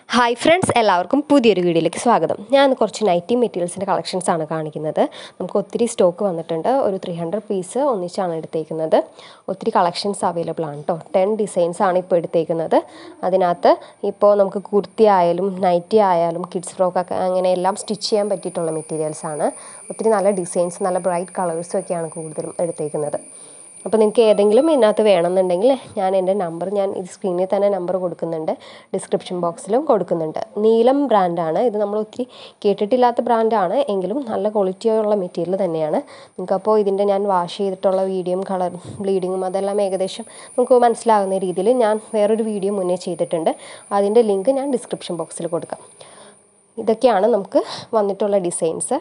hi friends എല്ലാവർക്കും പുതിയൊരു വീഡിയോയിലേക്ക് സ്വാഗതം ഞാൻ ഇന്ന് കുറച്ച് നൈറ്റി മെറ്റീരിയൽസിൻ്റെ കളക്ഷൻസ് ആണ് കാണിക്കുന്നത് നമുക്ക് ഒത്തിരി സ്റ്റോക്ക് വന്നിട്ടുണ്ട് ഒരു ത്രീ ഹൺഡ്രഡ് പീസ് ഒന്നിച്ചാണ് എടുത്തേക്കുന്നത് ഒത്തിരി കളക്ഷൻസ് അവൈലബിൾ ആണ് കേട്ടോ ടെൻ ഡിസൈൻസ് ആണ് ഇപ്പോൾ എടുത്തേക്കുന്നത് അതിനകത്ത് ഇപ്പോൾ നമുക്ക് കുർത്തി ആയാലും നൈറ്റി ആയാലും കിഡ്സ് ഫ്രോക്കൊക്കെ അങ്ങനെ എല്ലാം സ്റ്റിച്ച് ചെയ്യാൻ പറ്റിയിട്ടുള്ള മെറ്റീരിയൽസ് ആണ് ഒത്തിരി നല്ല ഡിസൈൻസ് നല്ല ബ്രൈറ്റ് കളേഴ്സും ഒക്കെയാണ് കൂടുതലും എടുത്തേക്കുന്നത് അപ്പോൾ നിങ്ങൾക്ക് ഏതെങ്കിലും ഇതിനകത്ത് വേണമെന്നുണ്ടെങ്കിൽ ഞാൻ എൻ്റെ നമ്പർ ഞാൻ ഇത് സ്ക്രീനിൽ തന്നെ നമ്പർ കൊടുക്കുന്നുണ്ട് ഡിസ്ക്രിപ്ഷൻ ബോക്സിലും കൊടുക്കുന്നുണ്ട് നീലം ബ്രാൻഡാണ് ഇത് നമ്മൾ ഒത്തിരി കേട്ടിട്ടില്ലാത്ത ബ്രാൻഡാണ് എങ്കിലും നല്ല ക്വാളിറ്റിയുള്ള മെറ്റീരിയൽ തന്നെയാണ് നിങ്ങൾക്കപ്പോൾ ഇതിൻ്റെ ഞാൻ വാഷ് ചെയ്തിട്ടുള്ള വീഡിയോയും കളർ ബ്ലീഡിങ്ങും അതെല്ലാം ഏകദേശം നമുക്ക് മനസ്സിലാകുന്ന രീതിയിൽ ഞാൻ വേറൊരു വീഡിയോ മുന്നേ ചെയ്തിട്ടുണ്ട് അതിൻ്റെ ലിങ്ക് ഞാൻ ഡിസ്ക്രിപ്ഷൻ ബോക്സിൽ കൊടുക്കാം ഇതൊക്കെയാണ് നമുക്ക് വന്നിട്ടുള്ള ഡിസൈൻസ്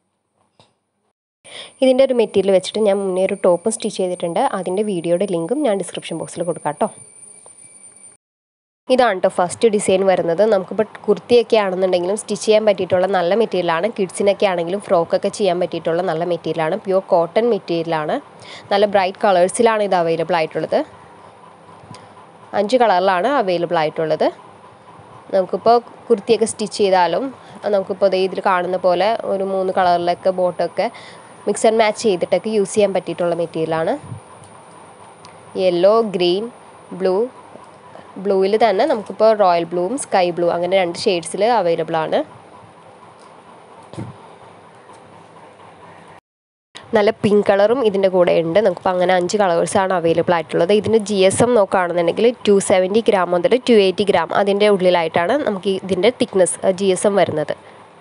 ഇതിൻ്റെ ഒരു മെറ്റീരിയൽ വെച്ചിട്ട് ഞാൻ മുന്നേ ഒരു ടോപ്പും സ്റ്റിച്ച് ചെയ്തിട്ടുണ്ട് അതിൻ്റെ വീഡിയോയുടെ ലിങ്കും ഞാൻ ഡിസ്ക്രിപ്ഷൻ ബോക്സിൽ കൊടുക്കാം കേട്ടോ ഇതാണ് കേട്ടോ ഫസ്റ്റ് ഡിസൈൻ വരുന്നത് നമുക്കിപ്പോൾ കുർത്തിയൊക്കെ ആണെന്നുണ്ടെങ്കിലും സ്റ്റിച്ച് ചെയ്യാൻ പറ്റിയിട്ടുള്ള നല്ല മെറ്റീരിയലാണ് കിഡ്സിനൊക്കെ ആണെങ്കിലും ഫ്രോക്കൊക്കെ ചെയ്യാൻ പറ്റിയിട്ടുള്ള നല്ല മെറ്റീരിയലാണ് പ്യുവർ കോട്ടൺ മെറ്റീരിയലാണ് നല്ല ബ്രൈറ്റ് കളേഴ്സിലാണ് ഇത് അവൈലബിൾ ആയിട്ടുള്ളത് അഞ്ച് കളറിലാണ് അവൈലബിൾ ആയിട്ടുള്ളത് നമുക്കിപ്പോൾ കുർത്തിയൊക്കെ സ്റ്റിച്ച് ചെയ്താലും നമുക്കിപ്പോൾ ഇതിൽ കാണുന്ന പോലെ ഒരു മൂന്ന് കളറിലൊക്കെ ബോട്ടൊക്കെ മിക്സ് ആൻഡ് മാച്ച് ചെയ്തിട്ടൊക്കെ യൂസ് ചെയ്യാൻ പറ്റിയിട്ടുള്ള മെറ്റീരിയലാണ് യെല്ലോ ഗ്രീൻ ബ്ലൂ ബ്ലൂവിൽ തന്നെ നമുക്കിപ്പോൾ റോയൽ ബ്ലൂവും സ്കൈ ബ്ലൂ അങ്ങനെ രണ്ട് ഷെയ്ഡ്സിൽ അവൈലബിൾ ആണ് നല്ല പിങ്ക് കളറും ഇതിൻ്റെ കൂടെ ഉണ്ട് നമുക്കിപ്പോൾ അങ്ങനെ അഞ്ച് കളേഴ്സാണ് അവൈലബിൾ ആയിട്ടുള്ളത് ഇതിൻ്റെ ജി എസ് എം നോക്കുകയാണെന്നുണ്ടെങ്കിൽ ടു സെവൻറ്റി ഗ്രാം മുതൽ ടു എയ്റ്റി ഗ്രാം അതിൻ്റെ ഉള്ളിലായിട്ടാണ് നമുക്ക് ഇതിൻ്റെ തിക്നെസ് ജി എസ് എം വരുന്നത്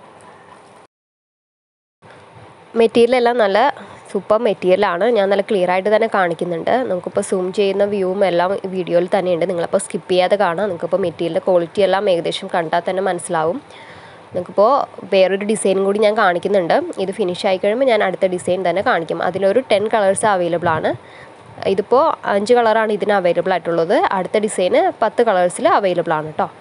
മെറ്റീരിയൽ എല്ലാം നല്ല സൂപ്പർ മെറ്റീരിയലാണ് ഞാൻ നല്ല ക്ലിയർ ആയിട്ട് തന്നെ കാണിക്കുന്നുണ്ട് നമുക്കിപ്പോൾ സൂം ചെയ്യുന്ന വ്യൂവും എല്ലാം വീഡിയോയിൽ തന്നെയുണ്ട് നിങ്ങളപ്പോൾ സ്കിപ്പ് ചെയ്യാതെ കാണാം നിങ്ങൾക്കിപ്പോൾ മെറ്റീരിയലിൻ്റെ ക്വാളിറ്റി എല്ലാം ഏകദേശം കണ്ടാൽ തന്നെ മനസ്സിലാവും നിങ്ങൾക്കിപ്പോൾ വേറൊരു ഡിസൈനും കൂടി ഞാൻ കാണിക്കുന്നുണ്ട് ഇത് ഫിനിഷ് ആയി കഴിയുമ്പോൾ ഞാൻ അടുത്ത ഡിസൈൻ തന്നെ കാണിക്കും അതിലൊരു ടെൻ കളേഴ്സ് അവൈലബിൾ ആണ് ഇതിപ്പോൾ അഞ്ച് കളറാണ് ഇതിന് അവൈലബിൾ ആയിട്ടുള്ളത് അടുത്ത ഡിസൈന് പത്ത് കളേഴ്സിൽ അവൈലബിൾ ആണ് കേട്ടോ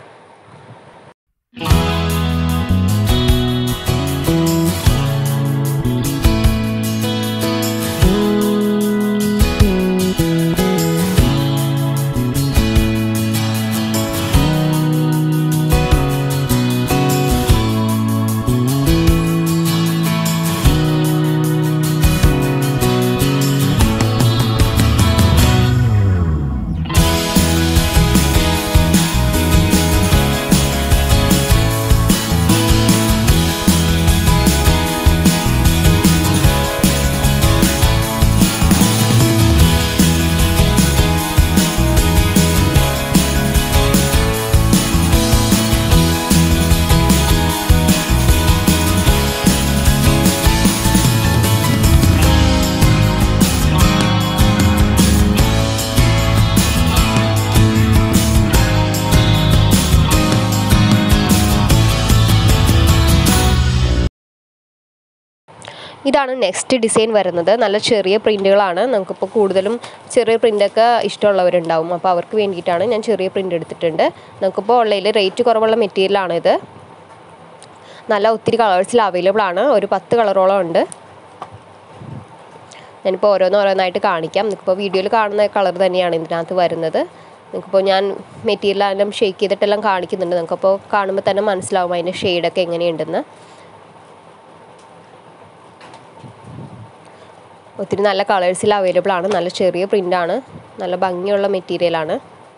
ഇതാണ് നെക്സ്റ്റ് ഡിസൈൻ വരുന്നത് നല്ല ചെറിയ പ്രിൻറ്റുകളാണ് നമുക്കിപ്പോൾ കൂടുതലും ചെറിയ പ്രിൻ്റൊക്കെ ഇഷ്ടമുള്ളവരുണ്ടാവും അപ്പോൾ അവർക്ക് വേണ്ടിയിട്ടാണ് ഞാൻ ചെറിയ പ്രിൻ്റ് എടുത്തിട്ടുണ്ട് നമുക്കിപ്പോൾ ഉള്ളതിൽ റേറ്റ് കുറവുള്ള മെറ്റീരിയലാണ് ഇത് നല്ല ഒത്തിരി കളേഴ്സിൽ അവൈലബിൾ ആണ് ഒരു പത്ത് കളറോളം ഉണ്ട് ഞാനിപ്പോൾ ഓരോന്നോരോന്നായിട്ട് കാണിക്കാം നിങ്ങൾക്കിപ്പോൾ വീഡിയോയിൽ കാണുന്ന കളർ തന്നെയാണ് ഇതിനകത്ത് വരുന്നത് നിങ്ങൾക്കിപ്പോൾ ഞാൻ മെറ്റീരിയൽ എല്ലാം ഷെയ്ക്ക് ചെയ്തിട്ടെല്ലാം കാണിക്കുന്നുണ്ട് നിങ്ങൾക്കപ്പോൾ കാണുമ്പോൾ തന്നെ മനസ്സിലാവും അതിൻ്റെ ഷെയ്ഡൊക്കെ എങ്ങനെയുണ്ടെന്ന് ഒത്തിരി നല്ല കളേഴ്സിൽ അവൈലബിൾ ആണ് നല്ല ചെറിയ പ്രിൻ്റാണ് നല്ല ഭംഗിയുള്ള മെറ്റീരിയലാണ്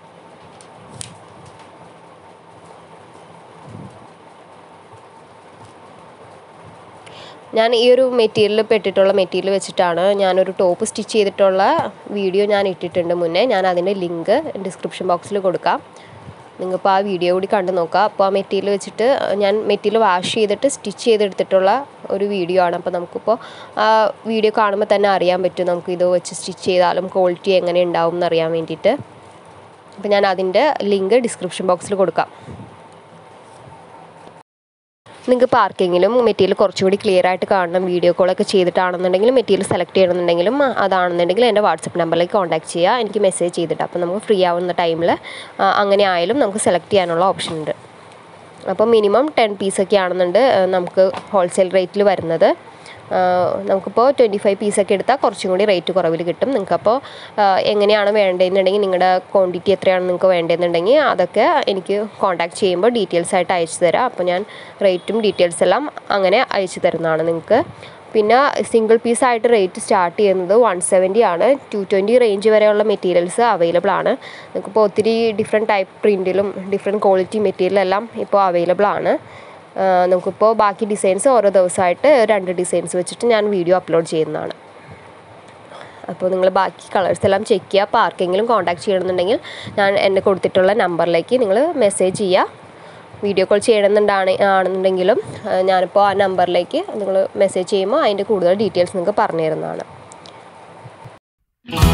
ഞാൻ ഈ ഒരു മെറ്റീരിയൽ പെട്ടിട്ടുള്ള മെറ്റീരിയൽ വെച്ചിട്ടാണ് ഞാനൊരു ടോപ്പ് സ്റ്റിച്ച് ചെയ്തിട്ടുള്ള വീഡിയോ ഞാൻ ഇട്ടിട്ടുണ്ട് മുന്നേ ഞാൻ അതിൻ്റെ ലിങ്ക് ഡിസ്ക്രിപ്ഷൻ ബോക്സിൽ കൊടുക്കാം നിങ്ങൾക്കിപ്പോൾ ആ വീഡിയോ കൂടി കണ്ടു നോക്കുക അപ്പോൾ ആ മെറ്റീരിയൽ വെച്ചിട്ട് ഞാൻ മെറ്റീരിയൽ വാഷ് ചെയ്തിട്ട് സ്റ്റിച്ച് ചെയ്തെടുത്തിട്ടുള്ള ഒരു വീഡിയോ ആണ് അപ്പോൾ നമുക്കിപ്പോൾ ആ വീഡിയോ കാണുമ്പോൾ തന്നെ അറിയാൻ പറ്റും നമുക്ക് ഇത് വെച്ച് സ്റ്റിച്ച് ചെയ്താലും ക്വാളിറ്റി എങ്ങനെ ഉണ്ടാവും എന്നറിയാൻ വേണ്ടിയിട്ട് അപ്പോൾ ഞാൻ അതിൻ്റെ ലിങ്ക് ഡിസ്ക്രിപ്ഷൻ ബോക്സിൽ കൊടുക്കാം നിങ്ങൾക്ക് ഇപ്പോൾ ആർക്കെങ്കിലും മെറ്റീരിയൽ കുറച്ചുകൂടി ക്ലിയർ ആയിട്ട് കാണണം വീഡിയോ കോളൊക്കെ ചെയ്തിട്ടാണെന്നുണ്ടെങ്കിൽ മെറ്റീരിയൽ സെലക്ട് ചെയ്യണമെന്നുണ്ടെങ്കിലും അതാണെന്നുണ്ടെങ്കിൽ എൻ്റെ വാട്സപ്പ് നമ്പറിലേക്ക് കോൺടാക്ട് ചെയ്യുക എനിക്ക് മെസ്സേജ് ചെയ്തിട്ട് അപ്പോൾ നമുക്ക് ഫ്രീ ആവുന്ന ടൈമിൽ അങ്ങനെ ആയാലും നമുക്ക് സെലക്ട് ചെയ്യാനുള്ള ഓപ്ഷൻ ഉണ്ട് അപ്പോൾ മിനിമം ടെൻ പീസൊക്കെ ആണെന്നുണ്ട് നമുക്ക് ഹോൾസെയിൽ റേറ്റിൽ വരുന്നത് നമുക്കിപ്പോൾ ട്വൻറ്റി ഫൈവ് പീസൊക്കെ എടുത്താൽ കുറച്ചും കൂടി റേറ്റ് കുറവിൽ കിട്ടും നിങ്ങൾക്കപ്പോൾ എങ്ങനെയാണ് വേണ്ടതെന്നുണ്ടെങ്കിൽ നിങ്ങളുടെ ക്വാണ്ടിറ്റി എത്രയാണ് നിങ്ങൾക്ക് വേണ്ടതെന്നുണ്ടെങ്കിൽ അതൊക്കെ എനിക്ക് കോൺടാക്ട് ചെയ്യുമ്പോൾ ഡീറ്റെയിൽസ് ആയിട്ട് അയച്ചു തരാം അപ്പോൾ ഞാൻ റേറ്റും ഡീറ്റെയിൽസ് എല്ലാം അങ്ങനെ അയച്ചു തരുന്നതാണ് നിങ്ങൾക്ക് പിന്നെ സിംഗിൾ പീസായിട്ട് റേറ്റ് സ്റ്റാർട്ട് ചെയ്യുന്നത് വൺ സെവൻറ്റി ആണ് ടു ട്വൻറ്റി റേഞ്ച് വരെയുള്ള മെറ്റീരിയൽസ് അവൈലബിൾ ആണ് നമുക്കിപ്പോൾ ഒത്തിരി ഡിഫറെൻറ്റ് ടൈപ്പ് പ്രിൻറ്റിലും ഡിഫറെൻറ്റ് ക്വാളിറ്റി മെറ്റീരിയലെല്ലാം ഇപ്പോൾ അവൈലബിൾ ആണ് നമുക്കിപ്പോൾ ബാക്കി ഡിസൈൻസ് ഓരോ ദിവസമായിട്ട് രണ്ട് ഡിസൈൻസ് വെച്ചിട്ട് ഞാൻ വീഡിയോ അപ്ലോഡ് ചെയ്യുന്നതാണ് അപ്പോൾ നിങ്ങൾ ബാക്കി കളേഴ്സ് എല്ലാം ചെക്ക് ചെയ്യുക അപ്പോൾ ആർക്കെങ്കിലും കോൺടാക്ട് ചെയ്യണമെന്നുണ്ടെങ്കിൽ ഞാൻ എന്നെ കൊടുത്തിട്ടുള്ള നമ്പറിലേക്ക് നിങ്ങൾ മെസ്സേജ് ചെയ്യുക വീഡിയോ കോൾ ചെയ്യണമെന്നുണ്ടാണ് ആണെന്നുണ്ടെങ്കിലും ഞാനിപ്പോൾ ആ നമ്പറിലേക്ക് നിങ്ങൾ മെസ്സേജ് ചെയ്യുമ്പോൾ അതിൻ്റെ കൂടുതൽ ഡീറ്റെയിൽസ് നിങ്ങൾക്ക് പറഞ്ഞു തരുന്നതാണ്